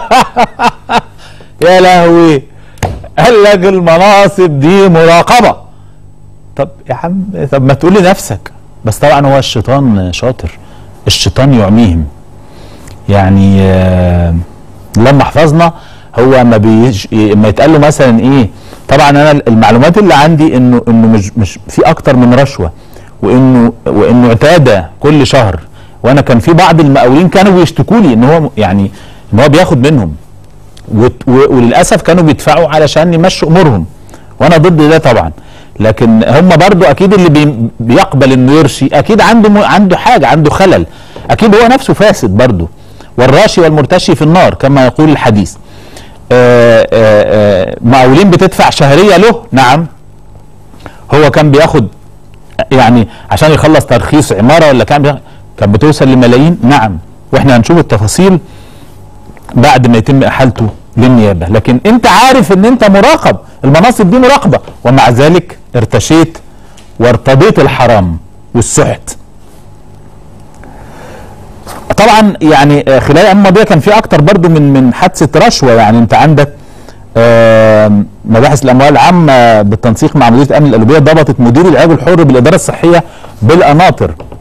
يا لهوي قال لك المناصب دي مراقبه طب يا عم طب ما تقول لنفسك بس طبعا هو الشيطان شاطر الشيطان يعميهم يعني آه، لما حفظنا هو ما بيج ما يتقال له مثلا ايه طبعا انا المعلومات اللي عندي انه انه مش مش في اكتر من رشوه وانه وانه اعتاد كل شهر وانا كان في بعض المقاولين كانوا بيشتكوا لي ان هو يعني ان هو بياخد منهم وت- و- وللاسف كانوا بيدفعوا علشان يمشوا امورهم وانا ضد ده طبعا لكن هم برضو اكيد اللي بي بيقبل انه يرشي اكيد عنده م- عنده حاجه عنده خلل اكيد هو نفسه فاسد برضو والراشي والمرتشي في النار كما يقول الحديث آه، آه، آه، مقاولين بتدفع شهريه له نعم هو كان بياخد يعني عشان يخلص ترخيص عماره ولا كان بياخد كان بتوصل لملايين نعم واحنا هنشوف التفاصيل بعد ما يتم احالته للنيابه لكن انت عارف ان انت مراقب المناصب دي مراقبه ومع ذلك ارتشيت وارتضيت الحرام والسحت طبعا يعني آه، خلال الايام الماضيه كان في اكتر برضو من من حادثه رشوه يعني انت عندك آم، مباحث الاموال العامه بالتنسيق مع مديريه امن القلوبيه ضبطت مدير العلاج الحر بالاداره الصحيه بالقناطر